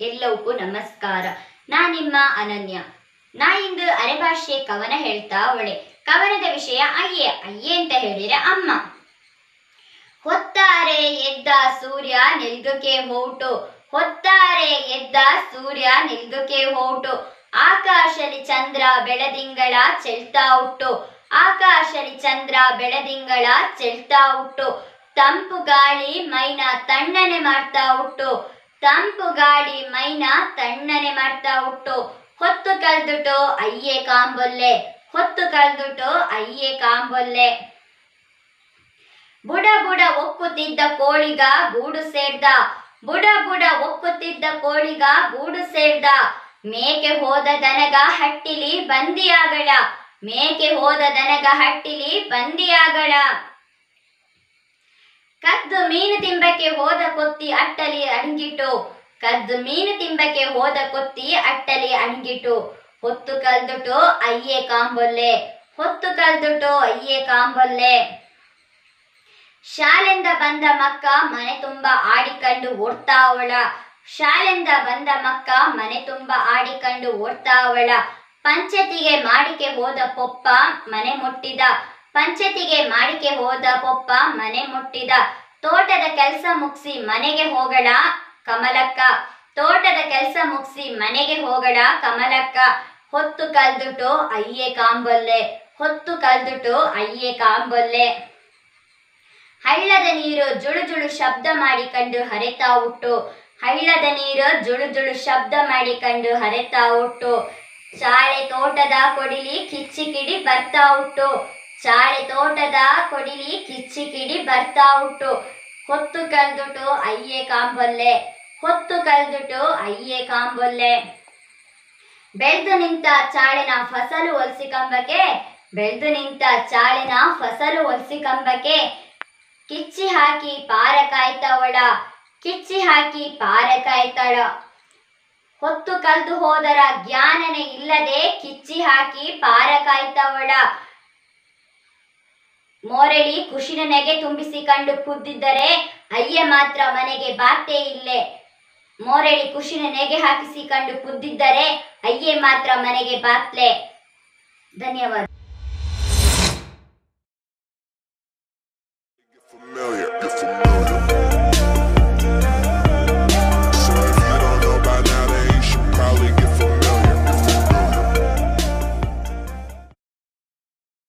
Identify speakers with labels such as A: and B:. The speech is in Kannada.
A: ಎಲ್ಲವಕ್ಕೂ ನಮಸ್ಕಾರ ನಾ ನಿಮ್ಮ ಅನನ್ಯ ನಾ ಇಂದು ಅರೆಭಾಷೆ ಕವನ ಹೇಳ್ತಾ ಅವಳೆ ಕವನದ ವಿಷಯ ಅಯ್ಯೆ ಅಯ್ಯೆ ಅಂತ ಹೇಳಿದ್ರೆ ಅಮ್ಮ ಹೊತ್ತಾರೆ ಎದ್ದ ಸೂರ್ಯ ನಿಲ್ಗಕ್ಕೆ ಹೋಟು ಹೊತ್ತಾರೆ ಎದ್ದ ಸೂರ್ಯ ನಿಲ್ಗಕ್ಕೆ ಹೋಟು ಆಕಾಶಲಿ ಚಂದ್ರ ಬೆಳದಿಂಗಳ ಚೆಲ್ತಾ ಉಟ್ಟು ಆಕಾಶಲಿ ಚಂದ್ರ ಬೆಳದಿಂಗಳ ಚೆಲ್ತಾ ಉಟ್ಟು ತಂಪು ಗಾಳಿ ಮೈನ ತಣ್ಣನೆ ಮಾಡ್ತಾ ಉಟ್ಟು ತಂಪು ಗಾಳಿ ಮೈನ ತಣ್ಣನೆ ಮಾಡ್ತಾ ಉಟ್ಟು ಹೊತ್ತು ಕಳ್ದುಟು ಅಯ್ಯೆ ಕಾಂಬೊಲ್ಲೆ ಹೊತ್ತು ಕಳ್ದುಟು ಅಯ್ಯೆ ಕಾಂಬೊಲ್ಲೆ ಬುಡ ಬುಡ ಒಕ್ಕುತ್ತಿದ್ದ ಕೋಳಿಗ ಗೂಡು ಸೇರ್ದ ಬುಡ ಬುಡ ಒಕ್ಕುತ್ತಿದ್ದ ಕೋಳಿಗ ಗೂಡು ಸೇರ್ದ ಮೇಕೆ ಹೋದ ದನಗ ಹಟ್ಟಿಲಿ ಬಂದಿಯಾಗಳ ಮೇಕೆ ಹೋದ ದನಗ ಹಟ್ಟಿಲಿ ಬಂದಿಯಾಗಳ ಕದ್ದು ಮೀನು ತಿಂಬಕ್ಕೆ ಹೋದ ಕೊತ್ತಿ ಅಟ್ಟಲಿ ಅಣಗಿಟ್ಟು ಕದ್ದು ಮೀನು ತಿಂಬಕ್ಕೆ ಹೋದ ಕೊತ್ತಿ ಅಟ್ಟಲಿ ಅಣಗಿಟ್ಟು ಹೊತ್ತು ಕಲ್ದುಟು ಅಯ್ಯೆ ಕಾಂಬೊಲ್ಲೆ ಹೊತ್ತು ಕಲ್ದುಟು ಅಯ್ಯೆ ಕಾಂಬೊಲ್ಲೆ ಶಾಲೆಂದ ಬಂದ ಮಕ್ಕ ಮನೆ ತುಂಬ ಆಡಿಕೊಂಡು ಓಡ್ತಾವಳ ಶಾಲೆಂದ ಬಂದ ಮಕ್ಕ ಮನೆ ತುಂಬ ಆಡಿಕೊಂಡು ಓಡ್ತಾವಳ ಪಂಚತಿಗೆ ಮಾಡಿಕೆ ಹೋದ ಪೊಪ್ಪ ಮನೆ ಮುಟ್ಟಿದ ಪಂಚತಿಗೆ ಮಾಡಿಕೆ ಹೋದ ಪೊಪ್ಪ ಮನೆ ಮುಟ್ಟಿದ ತೋಟದ ಕೆಲಸ ಮುಗಿಸಿ ಮನೆಗೆ ಹೋಗಳ ಕಮಲಕ್ಕ ತೋಟದ ಕೆಲಸ ಮುಗಿಸಿ ಮನೆಗೆ ಹೋಗಳ ಕಮಲಕ್ಕ ಹೊತ್ತು ಕಲ್ದುಟು ಅಯ್ಯೆ ಕಾಂಬೊಲ್ಲೆ ಹೊತ್ತು ಕಲ್ದುಟು ಅಯ್ಯೆ ಕಾಂಬೊಲ್ಲೆ ಹಳ್ಳದ ನೀರು ಜುಳು ಜುಳು ಶಬ್ದ ಮಾಡಿಕೊಂಡು ಹರಿತಾ ಉಟ್ಟು ಹಳ್ಳದ ನೀರು ಜುಳು ಜುಳು ಶಬ್ದ ಮಾಡಿಕೊಂಡು ಹರಿತಾ ಉಟ್ಟು ಚಾಳೆ ತೋಟದ ಕೊಡಿಲಿ ಕಿಚ್ಚಿ ಕಿಡಿ ಬರ್ತಾ ಉಟ್ಟು ಚಾಳೆ ತೋಟದ ಕೊಡಿಲಿ ಕಿಚ್ಚಿ ಕಿಡಿ ಬರ್ತಾ ಉಟ್ಟು ಹೊತ್ತು ಕಲ್ದುಟು ಅಯ್ಯೆ ಕಾಂಬೊಲ್ಲೆ ಹೊತ್ತು ಕಲ್ದುಟು ಅಯ್ಯೆ ಕಾಂಬೊಲ್ಲೆ ಬೆಳೆದು ನಿಂತ ಚಾಳಿನ ಫಸಲು ಒಲಿಸಿಕೊಂಬಕ್ಕೆ ಬೆಳೆದು ನಿಂತ ಚಾಳಿನ ಫಸಲು ಒಲಿಸಿಕೊಂಬಕ್ಕೆ ಕಿಚ್ಚಿ ಹಾಕಿ ಪಾರ ಕಾಯ್ತವಳ ಕಿಚ್ಚಿ ಹಾಕಿ ಪಾರ ಕಾಯ್ತಾಳ ಹೊತ್ತು ಕಲ್ದು ಹೋದರ ಜ್ಞಾನನೆ ಇಲ್ಲದೆ ಕಿಚ್ಚಿ ಹಾಕಿ ಪಾರ ಕಾಯ್ತವಳ ಮೋರಳಿ ಖುಷಿನ ನೆಗೆ ತುಂಬಿಸಿಕೊಂಡು ಕುದ್ದಿದ್ದರೆ ಅಯ್ಯ ಮಾತ್ರ ಮನೆಗೆ ಬಾತೆ ಇಲ್ಲೇ ಮೋರಳಿ ಖುಷಿನ ನೆಗೆ ಹಾಕಿಸಿಕೊಂಡು ಕುದ್ದಿದ್ದರೆ ಅಯ್ಯೆ ಮಾತ್ರ ಮನೆಗೆ ಬಾತ್ಲೆ ಧನ್ಯವಾದ